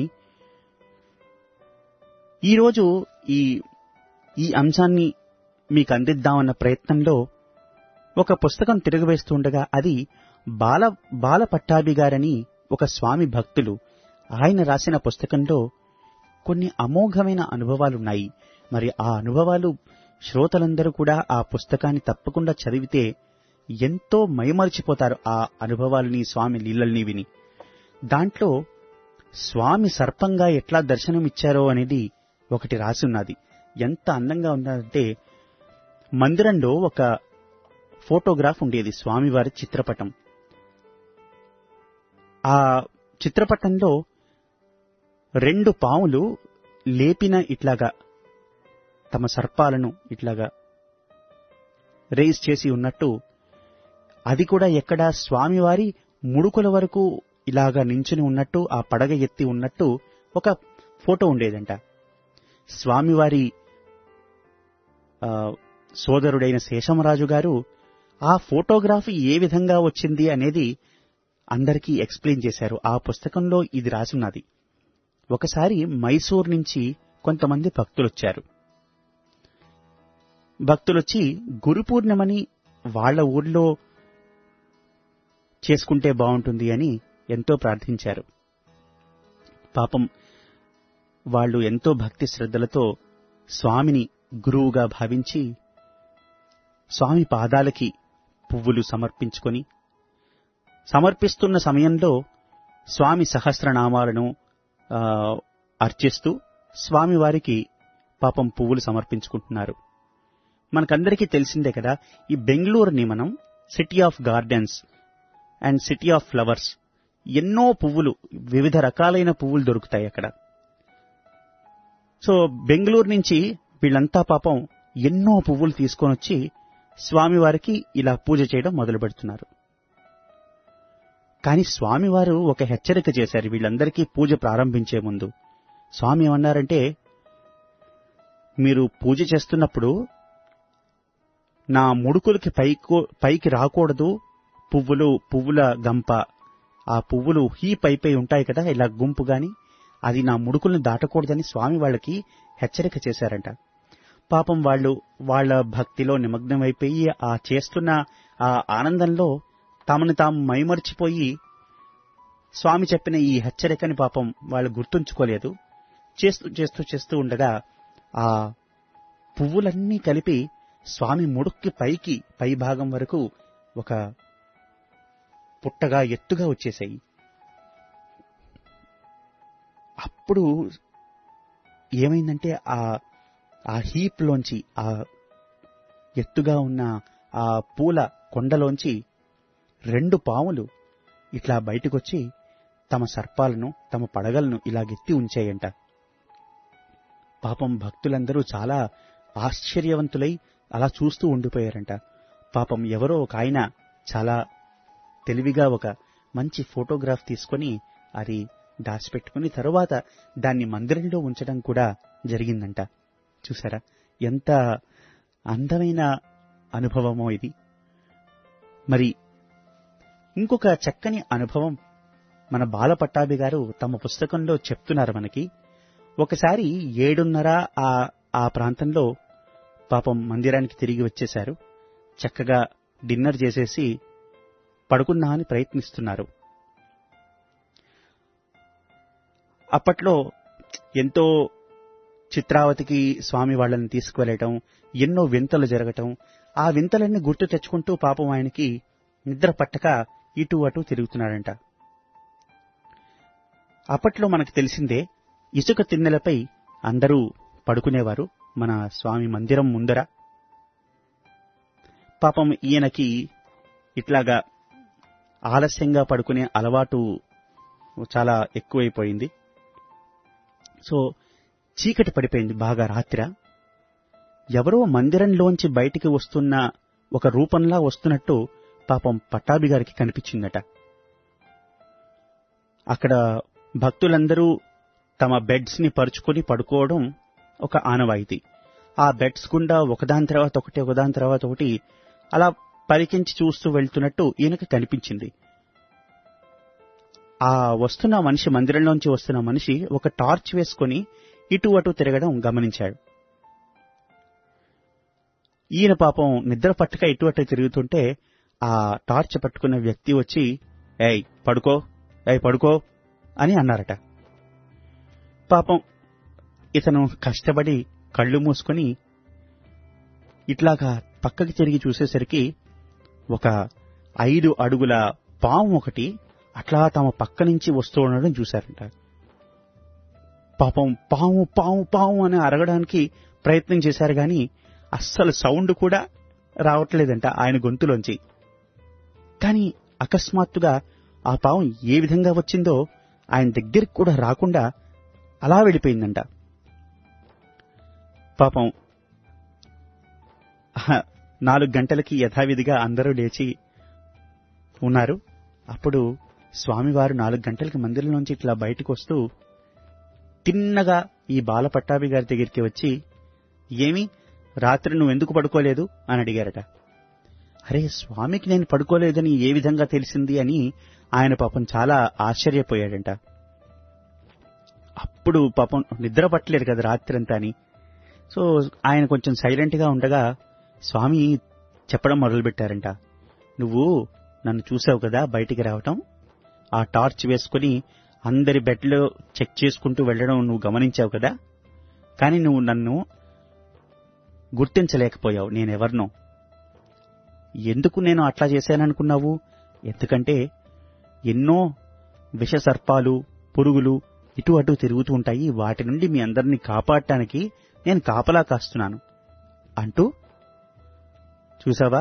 ఈరోజు ఈ ఈ అంశాన్ని మీకు అందిద్దామన్న ప్రయత్నంలో ఒక పుస్తకం తిరగవేస్తుండగా అది బాల బాల పట్టాభి గారని ఒక స్వామి భక్తులు ఆయన రాసిన పుస్తకంలో కొన్ని అమోఘమైన అనుభవాలున్నాయి మరి ఆ అనుభవాలు శ్రోతలందరూ కూడా ఆ పుస్తకాన్ని తప్పకుండా చదివితే ఎంతో మైమరిచిపోతారు ఆ అనుభవాలని స్వామి లీలల్ని విని దాంట్లో స్వామి సర్పంగా ఎట్లా దర్శనమిచ్చారో అనేది ఒకటి రాసి ఉన్నది ఎంత అందంగా ఉన్నదంటే మందిరంలో ఒక ఫోటోగ్రాఫ్ ఉండేది స్వామివారి చిత్రపటం ఆ చిత్రపటంలో రెండు పాములు లేపిన ఇట్లాగా తమ సర్పాలను ఇట్లాగా రేస్ చేసి ఉన్నట్టు అది కూడా ఎక్కడ స్వామివారి ముడుకుల వరకు ఇలాగా నించుని ఉన్నట్టు ఆ పడగ ఎత్తి ఉన్నట్టు ఒక ఫోటో ఉండేదంట స్వామివారి ఆ, సోదరుడైన శేషమరాజు గారు ఆ ఫోటోగ్రఫీ ఏ విధంగా వచ్చింది అనేది అందరికీ ఎక్స్ప్లెయిన్ చేశారు ఆ పుస్తకంలో ఇది రాసున్నది ఒకసారి మైసూర్ నుంచి కొంతమంది భక్తులొచ్చారు భక్తులొచ్చి గురు పూర్ణిమని వాళ్ళ ఊర్లో చేసుకుంటే బాగుంటుంది అని ఎంతో ప్రార్థించారు పాపం వాళ్ళు ఎంతో భక్తి శ్రద్ధలతో స్వామిని గురువుగా భావించి స్వామి పాదాలకి పువ్వులు సమర్పించుకొని సమర్పిస్తున్న సమయంలో స్వామి సహస్రనామాలను ఆ, అర్చిస్తూ స్వామివారికి పాపం పువ్వులు సమర్పించుకుంటున్నారు మనకందరికీ తెలిసిందే కదా ఈ బెంగళూరుని మనం city of gardens and city of flowers ఎన్నో పువ్వులు వివిధ రకాలైన పువ్వులు దొరుకుతాయి అక్కడ సో బెంగళూరు నుంచి వీళ్ళంతా పాపం ఎన్నో పువ్వులు తీసుకొని వచ్చి స్వామివారికి ఇలా పూజ చేయడం మొదలు పెడుతున్నారు కానీ స్వామివారు ఒక హెచ్చరిక చేశారు వీళ్ళందరికీ పూజ ప్రారంభించే ముందు స్వామి ఏమన్నారంటే మీరు పూజ చేస్తున్నప్పుడు నా ముడుకులకి పైకో పైకి రాకూడదు పువ్వులు పువ్వుల గంప ఆ పువ్వులు హీ పైపై ఉంటాయి కదా ఇలా గుంపు గాని అది నా ముడుకుల్ని దాటకూడదని స్వామి వాళ్ళకి హెచ్చరిక చేశారంట పాపం వాళ్ళు వాళ్ళ భక్తిలో నిమగ్నమైపోయి ఆ చేస్తున్న ఆ ఆనందంలో తమను తాము మైమర్చిపోయి స్వామి చెప్పిన ఈ హెచ్చరికని పాపం వాళ్ళు గుర్తుంచుకోలేదు చేస్తూ చేస్తూ చేస్తూ ఉండగా ఆ పువ్వులన్నీ కలిపి స్వామి ముడుక్కి పైకి పై భాగం వరకు ఒక పుట్టగా ఎత్తుగా వచ్చేసాయి అప్పుడు ఏమైందంటే ఆ ఆ హీప్ లోంచి ఆ ఎత్తుగా ఉన్న ఆ పూల కొండలోంచి రెండు పాములు ఇట్లా బయటకొచ్చి తమ సర్పాలను తమ పడగలను ఇలాగెత్తి ఉంచాయంట పాపం భక్తులందరూ చాలా ఆశ్చర్యవంతులై అలా చూస్తూ ఉండిపోయారంట పాపం ఎవరో ఒక ఆయన చాలా తెలివిగా ఒక మంచి ఫోటోగ్రాఫ్ తీసుకొని అది దాచిపెట్టుకుని తరువాత దాన్ని మందిరంలో ఉంచడం కూడా జరిగిందంట చూసారా ఎంత అందమైన అనుభవమో ఇది మరి ఇంకొక చక్కని అనుభవం మన బాల పట్టాభి గారు తమ పుస్తకంలో చెప్తున్నారు మనకి ఒకసారి ఏడున్నర ఆ ఆ ప్రాంతంలో పాపం మందిరానికి తిరిగి వచ్చేశారు చక్కగా డిన్నర్ చేసేసి పడుకుందామని ప్రయత్నిస్తున్నారు అప్పట్లో ఎంతో చిత్రావతికి స్వామి వాళ్ళని తీసుకువెళ్ళటం ఎన్నో వింతలు జరగటం ఆ వింతలన్నీ గుర్తు తెచ్చుకుంటూ పాపం ఆయనకి నిద్ర పట్టక ఇటు అటు తిరుగుతున్నాడంట అప్పట్లో మనకు తెలిసిందే ఇసుక తిన్నెలపై అందరూ పడుకునేవారు మన స్వామి మందిరం ముందర పాపం ఈయనకి ఇట్లాగా ఆలస్యంగా పడుకునే అలవాటు చాలా ఎక్కువైపోయింది సో చీకటి పడిపోయింది బాగా రాత్రి ఎవరో మందిరంలోంచి బయటికి వస్తున్న ఒక రూపంలా వస్తున్నట్టు పాపం పట్టాభి గారికి కనిపించిందట అక్కడ భక్తులందరూ తమ బెడ్స్ ని పరుచుకొని పడుకోవడం ఒక ఆనవాయితీ ఆ బెడ్స్ గుండా ఒకదాని తర్వాత ఒకటి ఒకదాని తర్వాత ఒకటి అలా పరికించి చూస్తూ వెళ్తున్నట్టు ఈయనకి కనిపించింది ఆ వస్తున్న మనిషి మందిరంలోంచి వస్తున్న మనిషి ఒక టార్చ్ వేసుకొని ఇటు అటు తిరగడం గమనించాడు ఈయన పాపం నిద్ర పట్టక ఇటు అటు తిరుగుతుంటే ఆ టార్చ్ పట్టుకున్న వ్యక్తి వచ్చి ఏయ్ పడుకో ఏయ్ పడుకో అని అన్నారట పాపం ఇతను కష్టపడి కళ్ళు మూసుకొని ఇట్లాగా పక్కకి తిరిగి చూసేసరికి ఒక ఐదు అడుగుల పాము ఒకటి అట్లా తమ పక్క నుంచి వస్తూ ఉండడం చూశారంట పాపం పాము పాము పాము అని అరగడానికి ప్రయత్నం చేశారు గాని అస్సలు సౌండ్ కూడా రావట్లేదంట ఆయన గొంతులోంచి కానీ అకస్మాత్తుగా ఆ పాము ఏ విధంగా వచ్చిందో ఆయన దగ్గరికి కూడా రాకుండా అలా వెళ్ళిపోయిందంట పాపం ఆహా, నాలుగు గంటలకి యథావిధిగా అందరూ లేచి ఉన్నారు అప్పుడు స్వామివారు నాలుగు గంటలకి మందిరంలోంచి ఇట్లా బయటకు వస్తూ తిన్నగా ఈ బాల పట్టాభి గారి దగ్గరికి వచ్చి ఏమి రాత్రి నువ్వు ఎందుకు పడుకోలేదు అని అడిగారట అరే స్వామికి నేను పడుకోలేదని ఏ విధంగా తెలిసింది అని ఆయన పాపం చాలా ఆశ్చర్యపోయాడంట అప్పుడు పాపం నిద్ర పట్టలేదు కదా రాత్రంతా అని సో ఆయన కొంచెం సైలెంట్ గా ఉండగా స్వామి చెప్పడం మొదలుపెట్టారంట నువ్వు నన్ను చూసావు కదా బయటికి రావటం ఆ టార్చ్ వేసుకుని అందరి బెడ్లో చెక్ చేసుకుంటూ వెళ్ళడం నువ్వు గమనించావు కదా కానీ నువ్వు నన్ను గుర్తించలేకపోయావు నేనెవరినో ఎందుకు నేను అట్లా చేశాననుకున్నావు ఎందుకంటే ఎన్నో విష సర్పాలు పురుగులు ఇటు అటు తిరుగుతూ ఉంటాయి వాటి నుండి మీ అందరినీ కాపాడటానికి నేను కాపలా కాస్తున్నాను అంటూ చూసావా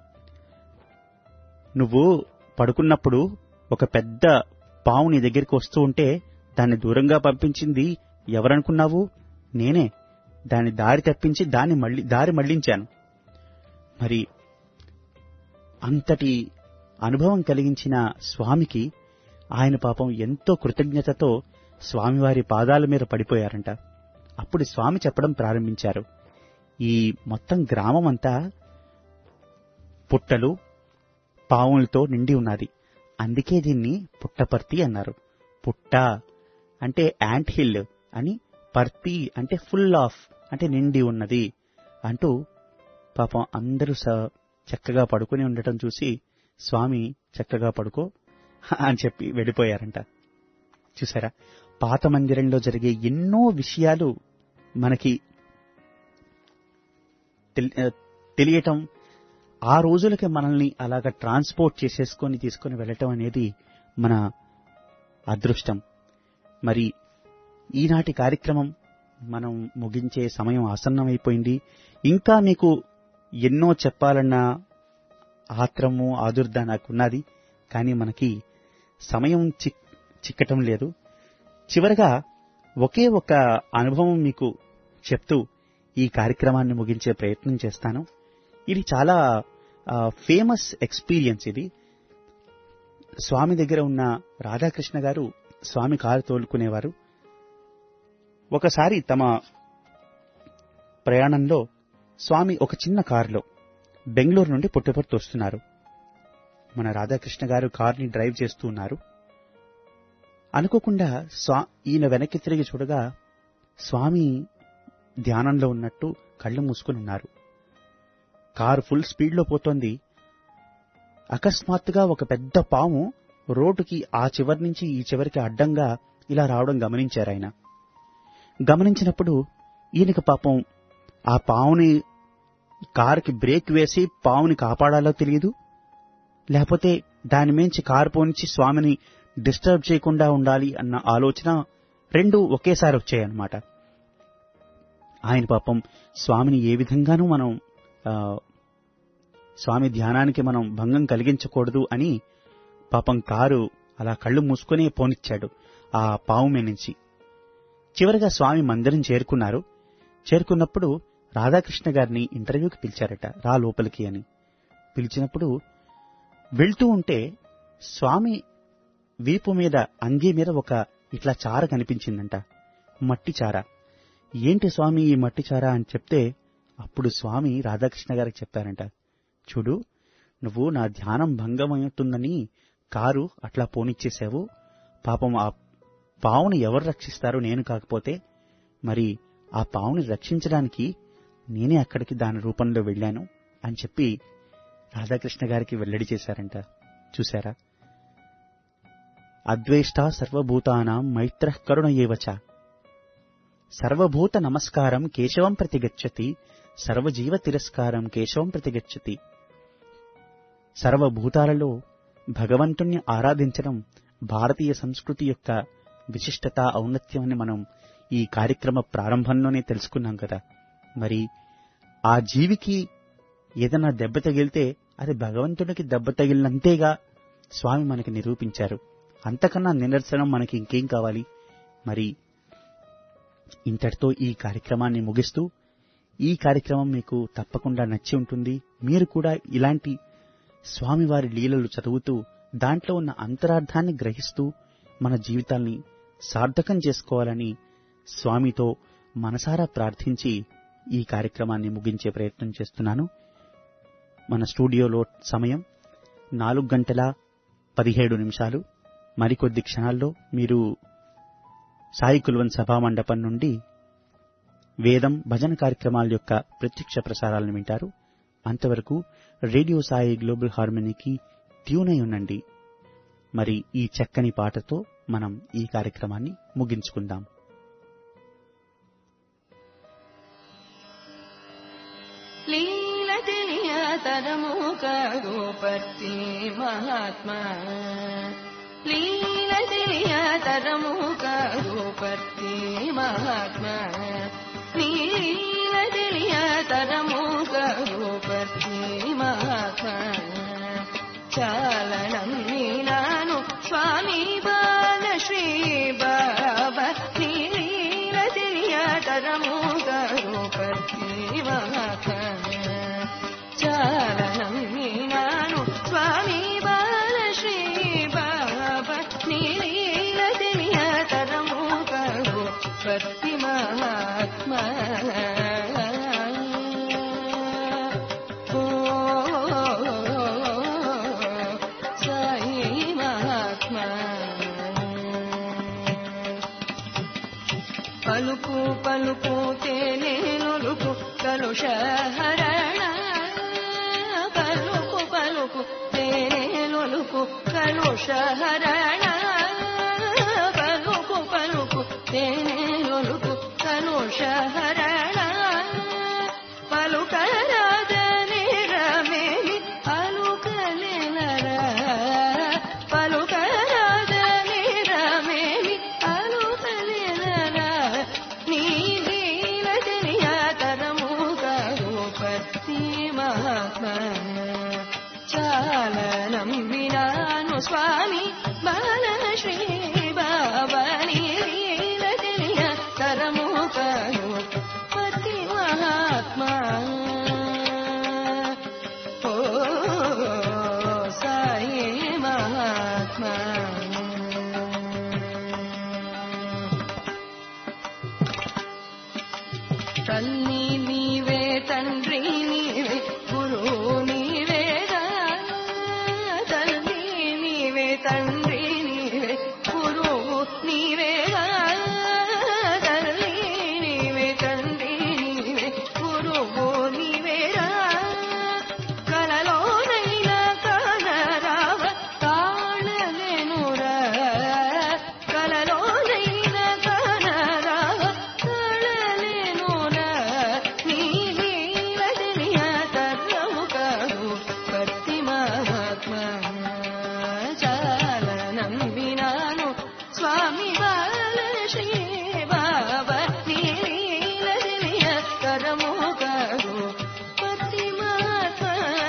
నువ్వు పడుకున్నప్పుడు ఒక పెద్ద పావు నీ దగ్గరికి వస్తూ ఉంటే దాన్ని దూరంగా పంపించింది ఎవరనుకున్నావు నేనే దాని దారి తప్పించి దాన్ని మళ్ళీ దారి మళ్లించాను మరి అంతటి అనుభవం కలిగించిన స్వామికి ఆయన పాపం ఎంతో కృతజ్ఞతతో స్వామివారి పాదాల మీద పడిపోయారంట అప్పుడు స్వామి చెప్పడం ప్రారంభించారు ఈ మొత్తం గ్రామం అంతా పుట్టలు పావులతో నిండి ఉన్నది అందుకే దీన్ని పుట్టపర్తి అన్నారు పుట్ట అంటే యాంట్ హిల్ అని పర్తి అంటే ఫుల్ ఆఫ్ అంటే నిండి ఉన్నది అంటూ పాపం అందరూ స చక్కగా పడుకుని ఉండటం చూసి స్వామి చక్కగా పడుకో అని చెప్పి వెళ్ళిపోయారంట చూసారా పాత మందిరంలో జరిగే ఎన్నో విషయాలు మనకి తెల్- ఆ, తెలియటం ఆ రోజులకి మనల్ని అలాగ ట్రాన్స్పోర్ట్ చేసేసుకొని తీసుకొని వెళ్ళటం అనేది మన అదృష్టం మరి ఈనాటి కార్యక్రమం మనం ముగించే సమయం ఆసన్నమైపోయింది ఇంకా మీకు ఎన్నో చెప్పాలన్న ఆత్రము ఆదుర్ద నాకున్నది కానీ మనకి సమయం చిక్ చిక్కటం లేదు చివరగా ఒకే ఒక అనుభవం మీకు చెప్తూ ఈ కార్యక్రమాన్ని ముగించే ప్రయత్నం చేస్తాను ఇది చాలా ఫేమస్ ఎక్స్పీరియన్స్ ఇది స్వామి దగ్గర ఉన్న రాధాకృష్ణ గారు స్వామి కారు తోలుకునేవారు ఒకసారి తమ ప్రయాణంలో స్వామి ఒక చిన్న కారులో బెంగళూరు నుండి పుట్టపర్తి వస్తున్నారు మన రాధాకృష్ణ గారు కార్ని డ్రైవ్ చేస్తూ ఉన్నారు అనుకోకుండా స్వా ఈయన వెనక్కి తిరిగి చూడగా స్వామి ధ్యానంలో ఉన్నట్టు కళ్ళు మూసుకుని ఉన్నారు కారు ఫుల్ స్పీడ్లో పోతోంది అకస్మాత్తుగా ఒక పెద్ద పాము రోడ్డుకి ఆ చివరి నుంచి ఈ చివరికి అడ్డంగా ఇలా రావడం గమనించారు ఆయన గమనించినప్పుడు ఈయనకి పాపం ఆ పావుని కారుకి బ్రేక్ వేసి పావుని కాపాడాలో తెలియదు లేకపోతే దాని మించి కారు పోనిచ్చి స్వామిని డిస్టర్బ్ చేయకుండా ఉండాలి అన్న ఆలోచన రెండు ఒకేసారి వచ్చాయన్నమాట ఆయన పాపం స్వామిని ఏ విధంగానూ మనం ఆ, స్వామి ధ్యానానికి మనం భంగం కలిగించకూడదు అని పాపం కారు అలా కళ్ళు మూసుకునే పోనిచ్చాడు ఆ పావు మీద నుంచి చివరిగా స్వామి మందిరం చేరుకున్నారు చేరుకున్నప్పుడు రాధాకృష్ణ గారిని ఇంటర్వ్యూకి పిలిచారట రా లోపలికి అని పిలిచినప్పుడు వెళ్తూ ఉంటే స్వామి వీపు మీద అంగీ మీద ఒక ఇట్లా చార కనిపించిందంట మట్టి చార ఏంటి స్వామి ఈ మట్టి చార అని చెప్తే అప్పుడు స్వామి రాధాకృష్ణ గారికి చెప్పారంట చూడు నువ్వు నా ధ్యానం భంగమవుతుందని కారు అట్లా పోనిచ్చేశావు పాపం ఆ పావుని ఎవరు రక్షిస్తారో నేను కాకపోతే మరి ఆ పావుని రక్షించడానికి నేనే అక్కడికి దాని రూపంలో వెళ్ళాను అని చెప్పి రాధాకృష్ణ గారికి వెల్లడి చేశారంట చూశారా అద్వేష్టా సర్వభూతానాం మైత్ర కరుణ ఏవచ సర్వభూత నమస్కారం కేశవం ప్రతిగచ్చతి సర్వజీవ తిరస్కారం కేశవం ప్రతిగచ్చతి సర్వభూతాలలో భగవంతుణ్ణి ఆరాధించడం భారతీయ సంస్కృతి యొక్క విశిష్టత ఔన్నత్యం అని మనం ఈ కార్యక్రమ ప్రారంభంలోనే తెలుసుకున్నాం కదా మరి ఆ జీవికి ఏదైనా దెబ్బ తగిలితే అది భగవంతుడికి దెబ్బ తగిలినంతేగా స్వామి మనకి నిరూపించారు అంతకన్నా నిదర్శనం మనకి ఇంకేం కావాలి మరి ఇంతటితో ఈ కార్యక్రమాన్ని ముగిస్తూ ఈ కార్యక్రమం మీకు తప్పకుండా నచ్చి ఉంటుంది మీరు కూడా ఇలాంటి స్వామివారి లీలలు చదువుతూ దాంట్లో ఉన్న అంతరార్థాన్ని గ్రహిస్తూ మన జీవితాల్ని సార్థకం చేసుకోవాలని స్వామితో మనసారా ప్రార్థించి ఈ కార్యక్రమాన్ని ముగించే ప్రయత్నం చేస్తున్నాను మన స్టూడియోలో సమయం నాలుగు గంటల పదిహేడు నిమిషాలు మరికొద్ది క్షణాల్లో మీరు సాయి కుల్వన్ సభా మండపం నుండి వేదం భజన కార్యక్రమాల యొక్క ప్రత్యక్ష ప్రసారాలను వింటారు అంతవరకు రేడియో సాయి గ్లోబల్ హార్మనీకి ట్యూన్ అయి ఉండండి మరి ఈ చక్కని పాటతో మనం ఈ కార్యక్రమాన్ని ముగించుకుందాం లీల తెలియ తరము కరూపర్తి మహాత్మా లీల తెలియ తరము కరూపర్తి మహాత్మా లీల తెలియ తరము కరూపర్తి మహాత్మా చాలనం నీలాను స్వామి బాల శ్రీ బాబా నీల తెలియ తరము కరూపర్తి మహాత్మా చాలనం నీలాను స్వామి బాల పలుకు పలుకు తేనెలుకు కలుషహరణ పలుకు పలుకు తేనెలుకు కలుషహరణ పలుకు పలుకు తేనెలుకు కలుషహరణ పలుకరాదని రమేమి అలుకలేనరా పలుకరాదని రమేమి అలుకలేనరా నీ లీల తెలియతరము కాదు పత్తి మహాత్మ చాలనం వినాను స్వామి బాల శ్రీ బాబా నీ లీల తెలియతరము కాదు పతి మహాత్మా ఓ సాయి మహాత్మా తల్లి నీవే తండ్రి నీవే గురువు నీవేగా తల్లి నీవే తండ్రి నీవే గురువు నీవేగా తల్లి నీవే తండ్రి నీవే గురువు నీవేరా కలలోనైనా కానరావ తాళలేనురా కలలోనైనా కానరావ తాళలేనురా నీ లీల తెలియతరము కాదు పత్తి మహాత్మ చాలనం వినాను స్వామి బాల శ్రీ బాబా నీ లీల తెలియతరము కాదు పత్తి మహాత్మ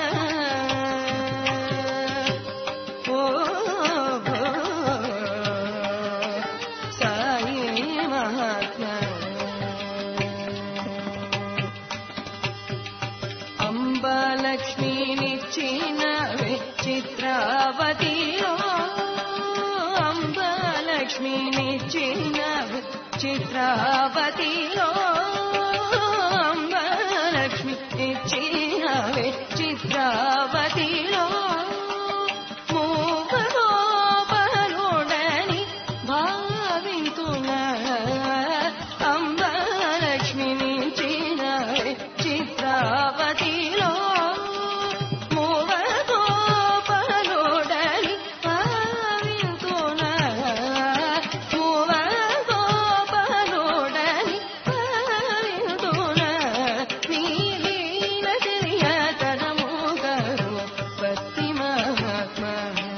ఓ సాయి మహాత్మా అంబలక్ష్మినిచ్చినవే చిత్రావతిలో అంబలక్ష్మినిచ్చినవే చిత్రావతిలో అంబలక్ష్మి ఇచ్చినవే చిత్రావతిలో మూగోపరుడని భావింతున అంబలక్ష్మిని చిన్నవే చిత్రావతిలో మూగోపరుడని భావింతున మూగోపరుడని భావింతున నీ లీల తెలియతరము గారు భక్తి మహాత్మా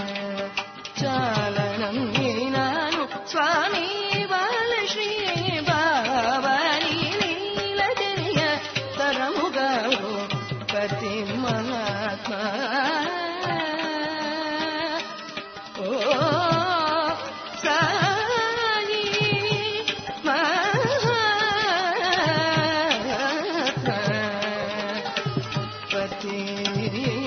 చాలనం వినాను స్వామి బాల శ్రీ బాబాని లీల తెలియ తరము గారు పతి మహాత్మా ఓ సాయి మహాత్మా పతి